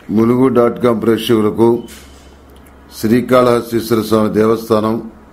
Mulugu dot com ప్రేక్షకులకు శ్రీకాళహస్తీశ్వర స్వామి దేవస్థానం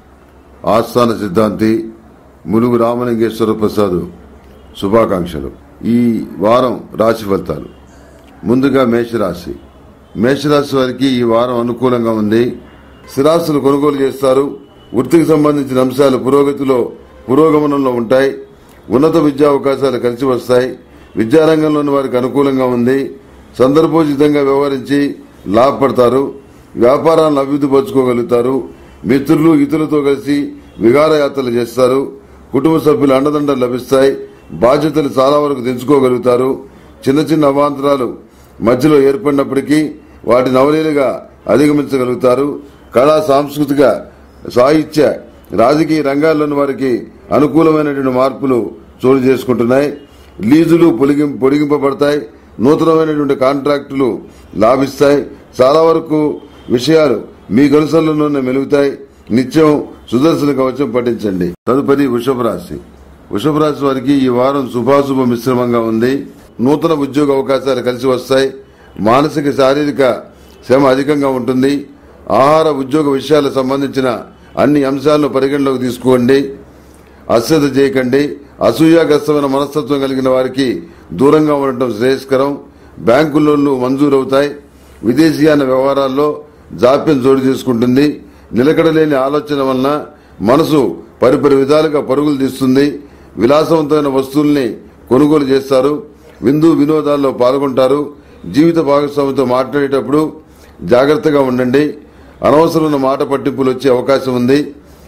ఆస్థాన సిద్ధాంతి ములుగు రామలింగేశ్వర ప్రసాద్ శుభాకాంక్షలు ఈ వారం రాశి ఫలితాలు ముందుగా మేషరాశి మేషరాశి వారికి ఈ వారం అనుకూలంగా ఉంది స్థిరాస్తులు కొనుగోలు చేస్తారు వృత్తికి సంబంధించిన అంశాలు పురోగతిలో పురోగమనంలో ఉంటాయి ఉన్నత విద్యా అవకాశాలు కలిసి వస్తాయి విద్యారంగంలోని వారికి అనుకూలంగా ఉంది సందర్భోచితంగా వ్యవహరించి లాభపడతారు వ్యాపారాలను అభివృద్ధి పరుచుకోగలుగుతారు మిత్రులు ఇతరులతో కలిసి విహారయాత్రలు చేస్తారు కుటుంబ సభ్యుల అండదండలు లభిస్తాయి బాధ్యతలు చాలా వరకు తెంచుకోగలుగుతారు చిన్న చిన్న అవాంతరాలు మధ్యలో ఏర్పడినప్పటికీ వాటిని అవలీలుగా అధిగమించగలుగుతారు కళా సాంస్కృతిక సాహిత్య రాజకీయ రంగాల్లోని వారికి అనుకూలమైనటువంటి మార్పులు చోటు చేసుకుంటున్నాయి లీజులు పొడిగిం పొడిగింపబడతాయి నూతనమైనటువంటి కాంట్రాక్టులు లాభిస్తాయి చాలా వరకు విషయాలు మీ గొలుసల్లోనే మెలుగుతాయి నిత్యం సుదర్శన కవచం పఠించండి తదుపరి వృషభ రాశి వృషభ రాశి వారికి ఈ వారం శుభాశుభ మిశ్రమంగా ఉంది నూతన ఉద్యోగ అవకాశాలు కలిసి వస్తాయి మానసిక శారీరక శ్రమ అధికంగా ఉంటుంది ఆహార ఉద్యోగ విషయాలకు సంబంధించిన అన్ని అంశాలను పరిగణలోకి తీసుకోండి అశ్రద్ధ చేయకండి అసూయాగ్రస్తమైన మనస్తత్వం కలిగిన వారికి దూరంగా ఉండటం శ్రేయస్కరం బ్యాంకు లోన్లు మంజూరవుతాయి విదేశీయాన వ్యవహారాల్లో జాప్యం చోటు చేసుకుంటుంది నిలకడలేని ఆలోచన వలన మనసు పరిపరి విధాలుగా పరుగులు తీస్తుంది విలాసవంతమైన వస్తువుల్ని కొనుగోలు చేస్తారు విందు వినోదాల్లో పాల్గొంటారు జీవిత భాగస్వామితో మాట్లాడేటప్పుడు జాగ్రత్తగా ఉండండి అనవసరమైన మాట పట్టింపులు వచ్చే అవకాశం ఉంది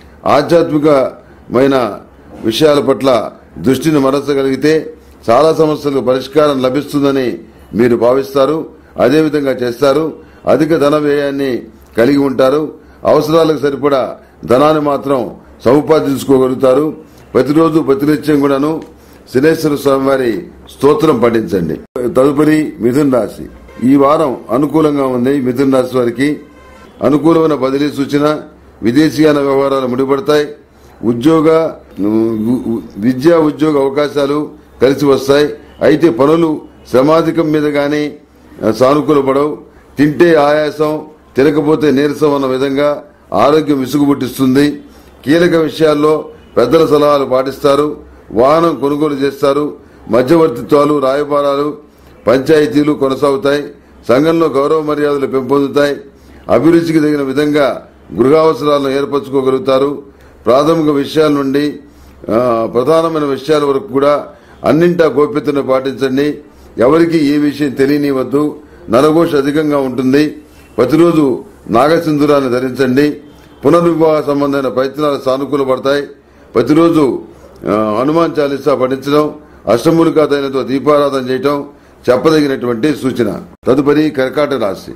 ఆధ్యాత్మికమైన విషయాల పట్ల దృష్టిని మరచగలిగితే చాలా సమస్యలకు పరిష్కారం లభిస్తుందని మీరు భావిస్తారు అదేవిధంగా చేస్తారు అధిక ధన వ్యయాన్ని కలిగి ఉంటారు అవసరాలకు సరిపడా ధనాన్ని మాత్రం సముపార్జించుకోగలుగుతారు ప్రతిరోజు ప్రతినిత్యం కూడాను శనేశ్వర స్వామివారి స్తోత్రం పఠించండి తదుపరి మిథున్ రాశి ఈ వారం అనుకూలంగా ఉంది మిథున్ రాశి వారికి అనుకూలమైన బదిలీ సూచన విదేశీయాన వ్యవహారాలు ముడిపడతాయి ఉద్యోగ విద్యా ఉద్యోగ అవకాశాలు కలిసి వస్తాయి అయితే పనులు శ్రమాధికం మీద గాని సానుకూలపడవు తింటే ఆయాసం తినకపోతే నీరసం అన్న విధంగా ఆరోగ్యం విసుగుబుట్టిస్తుంది కీలక విషయాల్లో పెద్దల సలహాలు పాటిస్తారు వాహనం కొనుగోలు చేస్తారు మధ్యవర్తిత్వాలు రాయబారాలు పంచాయతీలు కొనసాగుతాయి సంఘంలో గౌరవ మర్యాదలు పెంపొందుతాయి అభిరుచికి తగిన విధంగా గృహావసరాలను ఏర్పరచుకోగలుగుతారు ప్రాథమిక విషయాల నుండి ఆ, ప్రధానమైన విషయాల వరకు కూడా అన్నింటా గోప్యతను పాటించండి ఎవరికి ఏ విషయం తెలియనివద్దు నరఘోష అధికంగా ఉంటుంది ప్రతిరోజు నాగసింధురాన్ని ధరించండి పునర్వివాహ సంబంధమైన ప్రయత్నాలు సానుకూలపడతాయి ప్రతిరోజు ఆ, హనుమాన్ చాలీసా పఠించడం అష్టములికా దైనతో దీపారాధన చేయటం చెప్పదగినటువంటి సూచన తదుపరి కర్కాట రాశి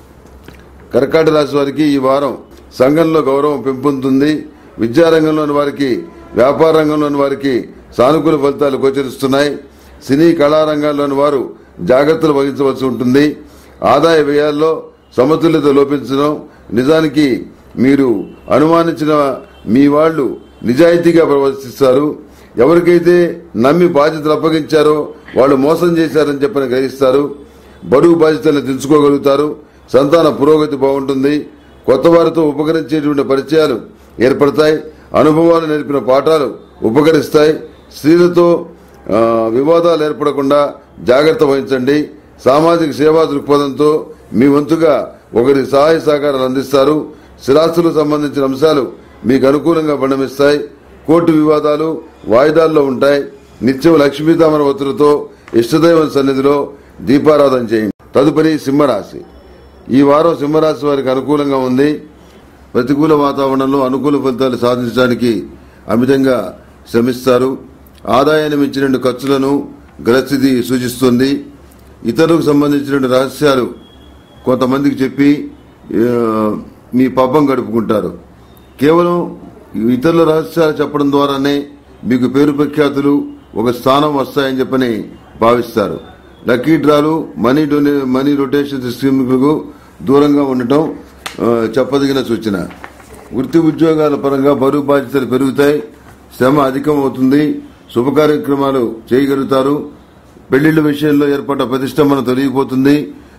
కర్కాట రాశి వారికి ఈ వారం సంఘంలో గౌరవం పెంపొందుతుంది విద్యారంగంలోని వారికి వ్యాపార రంగంలోని వారికి సానుకూల ఫలితాలు గోచరిస్తున్నాయి సినీ కళారంగాల్లోని వారు జాగ్రత్తలు వహించవలసి ఉంటుంది ఆదాయ వ్యయాల్లో సమతుల్యత లోపించడం నిజానికి మీరు అనుమానించిన మీ వాళ్ళు నిజాయితీగా ప్రవర్తిస్తారు ఎవరికైతే నమ్మి బాధ్యతలు అప్పగించారో వాళ్ళు మోసం చేశారని చెప్పని గ్రహిస్తారు బరువు బాధ్యతలను తెలుసుకోగలుగుతారు సంతాన పురోగతి బాగుంటుంది కొత్త వారితో ఉపకరించేటువంటి పరిచయాలు ఏర్పడతాయి అనుభవాలు నేర్పిన పాఠాలు ఉపకరిస్తాయి స్త్రీలతో ఆ, వివాదాలు ఏర్పడకుండా జాగ్రత్త వహించండి సామాజిక సేవా దృక్పథంతో మీ వంతుగా ఒకరి సహాయ సహకారాలు అందిస్తారు స్థిరాస్తులకు సంబంధించిన అంశాలు మీకు అనుకూలంగా పరిణమిస్తాయి కోర్టు వివాదాలు వాయిదాల్లో ఉంటాయి నిత్యం లక్ష్మీదామన ఒత్తులతో ఇష్టదైవం సన్నిధిలో దీపారాధన చేయండి తదుపరి సింహరాశి ఈ వారం సింహరాశి వారికి అనుకూలంగా ఉంది ప్రతికూల వాతావరణంలో అనుకూల ఫలితాలు సాధించడానికి అమితంగా శ్రమిస్తారు ఆదాయాన్ని మించిన ఖర్చులను గ్రస్థితి సూచిస్తుంది ఇతరులకు సంబంధించిన రహస్యాలు కొంతమందికి చెప్పి ఆ, మీ పాపం గడుపుకుంటారు కేవలం ఇతరుల రహస్యాలు చెప్పడం ద్వారానే మీకు పేరు ప్రఖ్యాతులు ఒక స్థానం వస్తాయని చెప్పని భావిస్తారు లక్కీ డ్రాలు మనీ డొనే మనీ రొటేషన్ స్కీమ్లకు దూరంగా ఉండటం ఆ, చెప్పదగిన సూచన వృత్తి ఉద్యోగాల పరంగా బరువు బాధ్యతలు పెరుగుతాయి శ్రమ అధికం అవుతుంది శుభ కార్యక్రమాలు చేయగలుగుతారు పెళ్లిళ్ల విషయంలో ఏర్పడ్డ ప్రతిష్టంభన తొలగిపోతుంది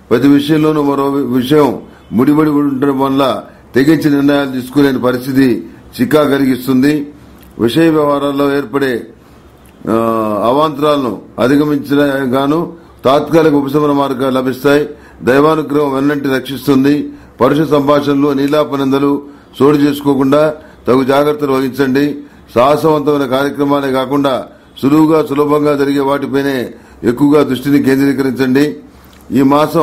ప్రతి విషయంలోనూ మరో విషయం ముడిపడి ఉండటం వల్ల తెగించి నిర్ణయాలు తీసుకోలేని పరిస్థితి చిక్కా కలిగిస్తుంది విషయ వ్యవహారాల్లో ఏర్పడే ఆ, అవాంతరాలను అధిగమించిన గాను తాత్కాలిక ఉపశమన మార్గాలు లభిస్తాయి దైవానుగ్రహం వెన్నంటి రక్షిస్తుంది పరుష సంభాషణలు నీలాపనిందలు చోటు చేసుకోకుండా తగు జాగ్రత్తలు వహించండి సాహసవంతమైన కార్యక్రమాలే కాకుండా సులువుగా సులభంగా జరిగే వాటిపైనే ఎక్కువగా దృష్టిని కేంద్రీకరించండి ఈ మాసం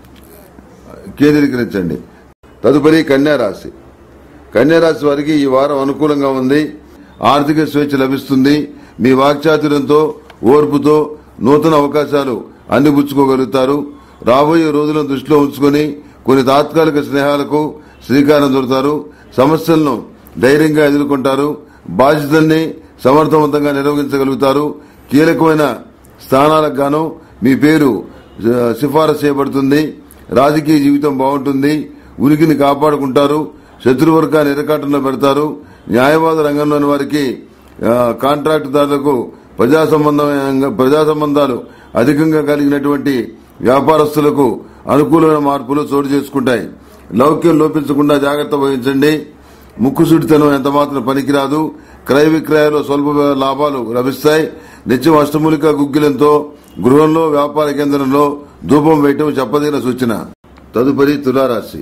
కేంద్రీకరించండి తదుపరి కన్యా రాశి కన్యా రాశి వారికి ఈ వారం అనుకూలంగా ఉంది ఆర్థిక స్వేచ్ఛ లభిస్తుంది మీ వాక్చాతుర్యంతో ఓర్పుతో నూతన అవకాశాలు అందిపుచ్చుకోగలుగుతారు రాబోయే రోజులను దృష్టిలో ఉంచుకొని కొన్ని తాత్కాలిక స్నేహాలకు శ్రీకారం చుడతారు సమస్యలను ధైర్యంగా ఎదుర్కొంటారు బాధ్యతల్ని సమర్థవంతంగా నిర్వహించగలుగుతారు కీలకమైన స్థానాలకు గాను మీ పేరు ఆ, సిఫారసు చేయబడుతుంది రాజకీయ జీవితం బాగుంటుంది ఉనికిని కాపాడుకుంటారు శత్రువర్గాన్ని ఇరకాటంలో పెడతారు న్యాయవాద రంగంలోని వారికి ఆ, కాంట్రాక్టుదారులకు ప్రజా సంబంధమైన ప్రజా సంబంధాలు అధికంగా కలిగినటువంటి వ్యాపారస్తులకు అనుకూలమైన మార్పులు చోటు చేసుకుంటాయి లౌక్యం లోపించకుండా జాగ్రత్త వహించండి ముక్కుసూటితనం ఎంత మాత్రం పనికిరాదు క్రయ విక్రయాల్లో స్వల్ప లాభాలు లభిస్తాయి నిత్యం అష్టమూలిక గుగ్గిలంతో గృహంలో వ్యాపార కేంద్రంలో ధూపం వేయటం చెప్పదగిన సూచన తదుపరి తులారాశి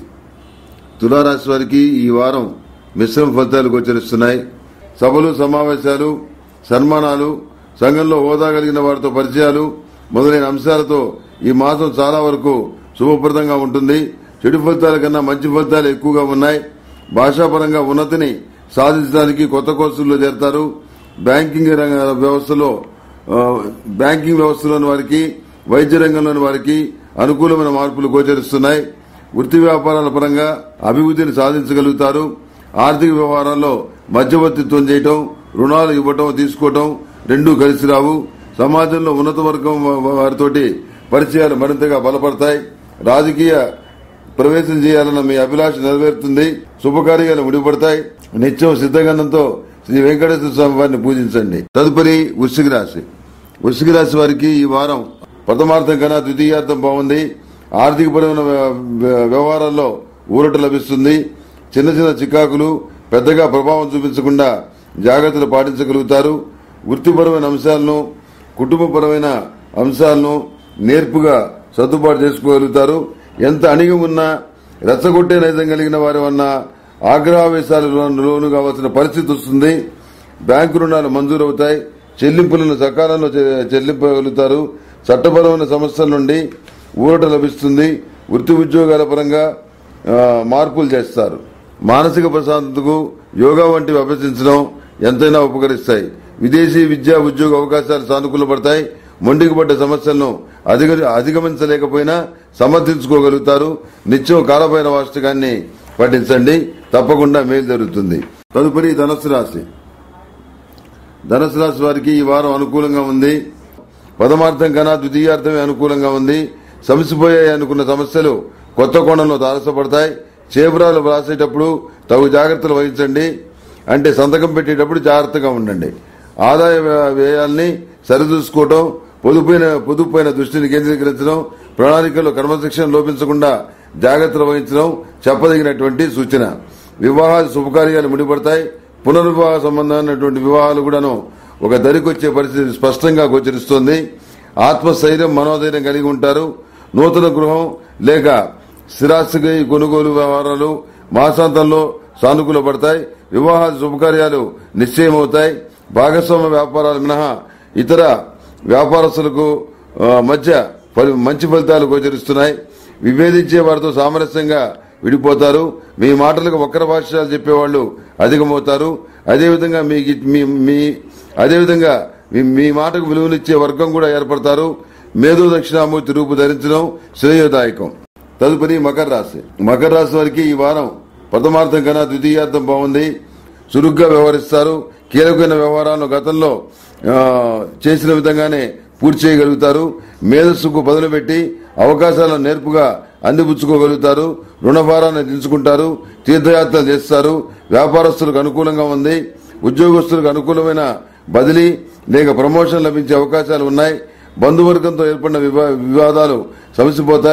తులారాశి వారికి ఈ వారం మిశ్రమ ఫలితాలు గోచరిస్తున్నాయి సభలు సమావేశాలు సన్మానాలు సంఘంలో హోదా కలిగిన వారితో పరిచయాలు మొదలైన అంశాలతో ఈ మాసం చాలా వరకు శుభప్రదంగా ఉంటుంది చెడు ఫలితాల కన్నా మంచి ఫలితాలు ఎక్కువగా ఉన్నాయి భాషాపరంగా ఉన్నతిని సాధించడానికి కొత్త కోర్సుల్లో చేరతారు బ్యాంకింగ్ రంగ వ్యవస్థలో ఆ, బ్యాంకింగ్ వ్యవస్థలోని వారికి వైద్య రంగంలోని వారికి అనుకూలమైన మార్పులు గోచరిస్తున్నాయి వృత్తి వ్యాపారాల పరంగా అభివృద్ధిని సాధించగలుగుతారు ఆర్థిక వ్యవహారాల్లో మధ్యవర్తిత్వం చేయటం రుణాలు ఇవ్వటం తీసుకోవటం రెండూ కలిసి రావు సమాజంలో ఉన్నత వర్గం వా- వారితోటి పరిచయాలు మరింతగా బలపడతాయి రాజకీయ ప్రవేశం చేయాలన్న మీ అభిలాష నెరవేరుతుంది శుభకార్యాలు ముడిపడతాయి నిత్యం సిద్ధగంధంతో శ్రీ వెంకటేశ్వర స్వామి వారిని పూజించండి తదుపరి వృశ్చిక రాశి వృశ్చిక రాశి వారికి ఈ వారం ప్రథమార్థం కన్నా ద్వితీయార్థం బాగుంది ఆర్థికపరమైన వ్య- వ్య- వ్యవహారాల్లో ఊరట లభిస్తుంది చిన్న చిన్న చికాకులు పెద్దగా ప్రభావం చూపించకుండా జాగ్రత్తలు పాటించగలుగుతారు వృత్తిపరమైన అంశాలను కుటుంబపరమైన అంశాలను నేర్పుగా సర్దుబాటు చేసుకోగలుగుతారు ఎంత అణిగి ఉన్నా రెచ్చగొట్టే నైజం కలిగిన వారి వల్ల ఆగ్రహావేశాలు లోను కావాల్సిన పరిస్థితి వస్తుంది బ్యాంకు రుణాలు మంజూరవుతాయి చెల్లింపులను సకాలంలో చె- చెల్లింపగలుగుతారు చట్టపరమైన సమస్యల నుండి ఊరట లభిస్తుంది వృత్తి ఉద్యోగాల పరంగా ఆ, మార్పులు చేస్తారు మానసిక ప్రశాంతతకు యోగా వంటివి అభ్యసించడం ఎంతైనా ఉపకరిస్తాయి విదేశీ విద్యా ఉద్యోగ అవకాశాలు సానుకూలపడతాయి మొండికి పడ్డ సమస్యలను అధిగ అధిగమించలేకపోయినా సమర్థించుకోగలుగుతారు నిత్యం కాలపైన వాస్తకాన్ని పఠించండి తప్పకుండా మేలు జరుగుతుంది తదుపరి ధనస్సు రాశి ధనుసు రాశి వారికి ఈ వారం అనుకూలంగా ఉంది పదమార్థం కన్నా ద్వితీయార్థమే అనుకూలంగా ఉంది సమసిపోయాయి అనుకున్న సమస్యలు కొత్త కోణంలో తారసపడతాయి చేపరాలు వ్రాసేటప్పుడు తగు జాగ్రత్తలు వహించండి అంటే సంతకం పెట్టేటప్పుడు జాగ్రత్తగా ఉండండి ఆదాయ వ్య- వ్యయాల్ని సరిచూసుకోవటం పొదుపైన పొదుపుపైన దృష్టిని కేంద్రీకరించడం ప్రణాళికల్లో క్రమశిక్షణ లోపించకుండా జాగ్రత్తలు వహించడం చెప్పదగినటువంటి సూచన వివాహాలు శుభకార్యాలు ముడిపడతాయి పునర్వివాహ సంబంధమైనటువంటి వివాహాలు కూడాను ఒక దరికొచ్చే పరిస్థితి స్పష్టంగా గోచరిస్తోంది ఆత్మస్థైర్యం మనోధైర్యం కలిగి ఉంటారు నూతన గృహం లేక స్థిరాస్తికి కొనుగోలు వ్యవహారాలు మాసాంతంలో సానుకూల పడతాయి వివాహాలు శుభకార్యాలు నిశ్చయమవుతాయి భాగస్వామ్య వ్యాపారాలు మినహా ఇతర వ్యాపారస్తులకు ఆ, మధ్య ఫలి- మంచి ఫలితాలు గోచరిస్తున్నాయి విభేదించే వారితో సామరస్యంగా విడిపోతారు మీ మాటలకు వక్ర భాష్యాలు చెప్పేవాళ్లు అధికమవుతారు అదేవిధంగా మీ మీ మీ అదేవిధంగా మీ- మీ మాటకు విలువనిచ్చే వర్గం కూడా ఏర్పడతారు మేధో దక్షిణామూర్తి రూపు ధరించడం శ్రేయోదాయకం తదుపరి మకర రాశి మకర రాశి వారికి ఈ వారం ప్రథమార్థం కన్నా ద్వితీయార్థం బాగుంది చురుగ్గా వ్యవహరిస్తారు కీలకమైన వ్యవహారాలను గతంలో ఆ, చేసిన విధంగానే పూర్తి చేయగలుగుతారు మేధస్సుకు బదులు పెట్టి అవకాశాలను నేర్పుగా అందిపుచ్చుకోగలుగుతారు రుణభారాన్ని దించుకుంటారు తీర్థయాత్రలు చేస్తారు వ్యాపారస్తులకు అనుకూలంగా ఉంది ఉద్యోగస్తులకు అనుకూలమైన బదిలీ లేక ప్రమోషన్ లభించే అవకాశాలు ఉన్నాయి బంధువర్గంతో ఏర్పడిన వివా- వివాదాలు సమసిపోతాయి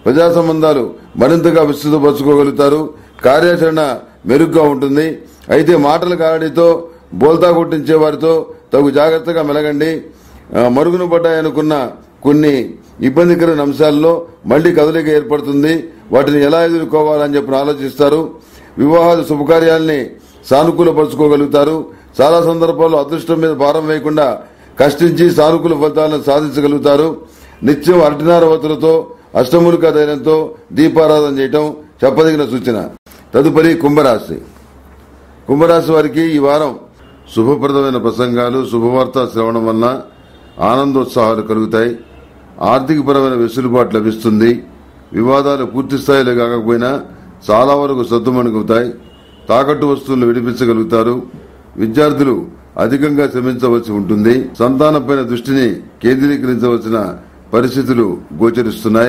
ప్రజా సంబంధాలు మరింతగా విస్తృతపరచుకోగలుగుతారు కార్యాచరణ మెరుగ్గా ఉంటుంది అయితే మాటల గారడితో బోల్తా కొట్టించే వారితో తగు జాగ్రత్తగా మెలగండి ఆ, మరుగున పడ్డాయనుకున్న కొన్ని ఇబ్బందికరమైన అంశాల్లో మళ్లీ కదలిక ఏర్పడుతుంది వాటిని ఎలా ఎదుర్కోవాలని చెప్పి ఆలోచిస్తారు వివాహాలు శుభకార్యాల్ని సానుకూలపరుచుకోగలుగుతారు చాలా సందర్భాల్లో అదృష్టం మీద భారం వేయకుండా కష్టించి సానుకూల ఫలితాలను సాధించగలుగుతారు నిత్యం అరటినార వత్తులతో అష్టములిక ధైర్యంతో దీపారాధన చేయటం చెప్పదగిన సూచన తదుపరి కుంభరాశి కుంభరాశి వారికి ఈ వారం శుభప్రదమైన ప్రసంగాలు శుభవార్త శ్రవణం వలన ఆనందోత్సాహాలు కలుగుతాయి ఆర్థికపరమైన వెసులుబాటు లభిస్తుంది వివాదాలు పూర్తి స్థాయిలో కాకపోయినా చాలా వరకు సద్దుమణుగుతాయి తాకట్టు వస్తువులను విడిపించగలుగుతారు విద్యార్థులు అధికంగా శ్రమించవలసి ఉంటుంది సంతానంపైన దృష్టిని కేంద్రీకరించవలసిన పరిస్థితులు గోచరిస్తున్నాయి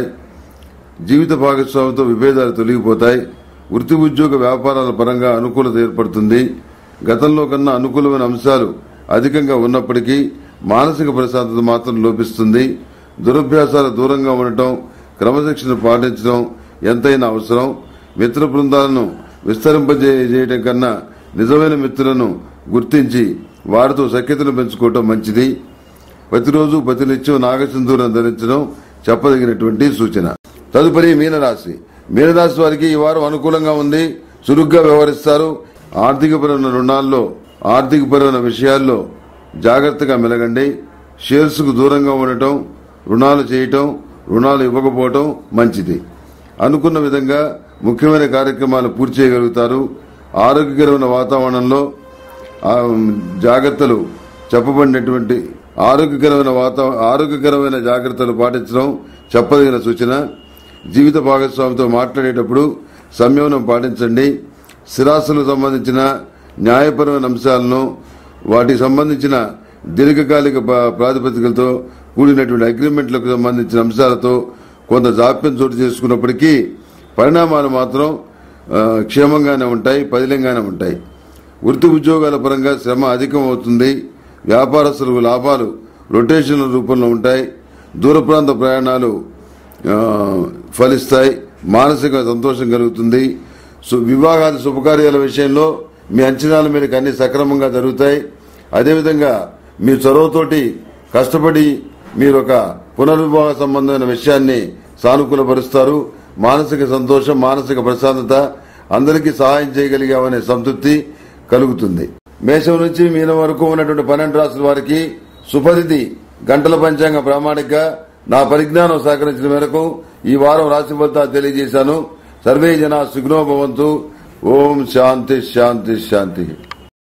జీవిత భాగస్వామితో విభేదాలు తొలగిపోతాయి వృత్తి ఉద్యోగ వ్యాపారాల పరంగా అనుకూలత ఏర్పడుతుంది గతంలో కన్నా అనుకూలమైన అంశాలు అధికంగా ఉన్నప్పటికీ మానసిక ప్రశాంతత మాత్రం లోపిస్తుంది దురభ్యాసాల దూరంగా ఉండటం క్రమశిక్షణ పాటించడం ఎంతైనా అవసరం మిత్ర బృందాలను విస్తరింపజేయడం కన్నా నిజమైన మిత్రులను గుర్తించి వారితో సఖ్యతను పెంచుకోవటం మంచిది ప్రతిరోజు ప్రతినిత్యం నాగసింధూరం ధరించడం చెప్పదగినటువంటి సూచన తదుపరి మీనరాశి మీనరాశి వారికి ఈ వారం అనుకూలంగా ఉంది చురుగ్గా వ్యవహరిస్తారు ఆర్థికపరమైన రుణాల్లో ఆర్థికపరమైన విషయాల్లో జాగ్రత్తగా మెలగండి షేర్స్ కు దూరంగా ఉండటం రుణాలు చేయటం రుణాలు ఇవ్వకపోవటం మంచిది అనుకున్న విధంగా ముఖ్యమైన కార్యక్రమాలు పూర్తి చేయగలుగుతారు ఆరోగ్యకరమైన వాతావరణంలో ఆ, జాగ్రత్తలు చెప్పబడినటువంటి ఆరోగ్యకరమైన వాతావరణ ఆరోగ్యకరమైన జాగ్రత్తలు పాటించడం చెప్పదగిన సూచన జీవిత భాగస్వామితో మాట్లాడేటప్పుడు సంయమనం పాటించండి స్థిరాస్తులకు సంబంధించిన న్యాయపరమైన అంశాలను వాటికి సంబంధించిన దీర్ఘకాలిక ప- ప్రాతిపదికలతో కూడినటువంటి అగ్రిమెంట్లకు సంబంధించిన అంశాలతో కొంత జాప్యం చోటు చేసుకున్నప్పటికీ పరిణామాలు మాత్రం ఆ, క్షేమంగానే ఉంటాయి పదిలంగానే ఉంటాయి వృత్తి ఉద్యోగాల పరంగా శ్రమ అధికం అవుతుంది వ్యాపారస్తులకు లాభాలు రొటేషన్ల రూపంలో ఉంటాయి దూర ప్రాంత ప్రయాణాలు ఆ, ఫలిస్తాయి మానసిక సంతోషం కలుగుతుంది సు- వివాహాది శుభకార్యాల విషయంలో మీ అంచనాల మేరకు అన్ని సక్రమంగా జరుగుతాయి అదేవిధంగా మీ చొరవతోటి కష్టపడి మీరు ఒక పునర్వివాహ సంబంధమైన విషయాన్ని సానుకూలపరుస్తారు మానసిక సంతోషం మానసిక ప్రశాంతత అందరికీ సహాయం చేయగలిగామనే సంతృప్తి కలుగుతుంది మేషం నుంచి మీనం వరకు ఉన్నటువంటి పన్నెండు రాసుల వారికి సుపరిధి గంటల పంచాంగ ప్రామాణిక నా పరిజ్ఞానం సహకరించిన మేరకు ఈ వారం రాశి ఫలితాలు తెలియజేశాను సర్వే జన సుగ్నో భవంతు ఓం శాంతి శాంతి శాంతి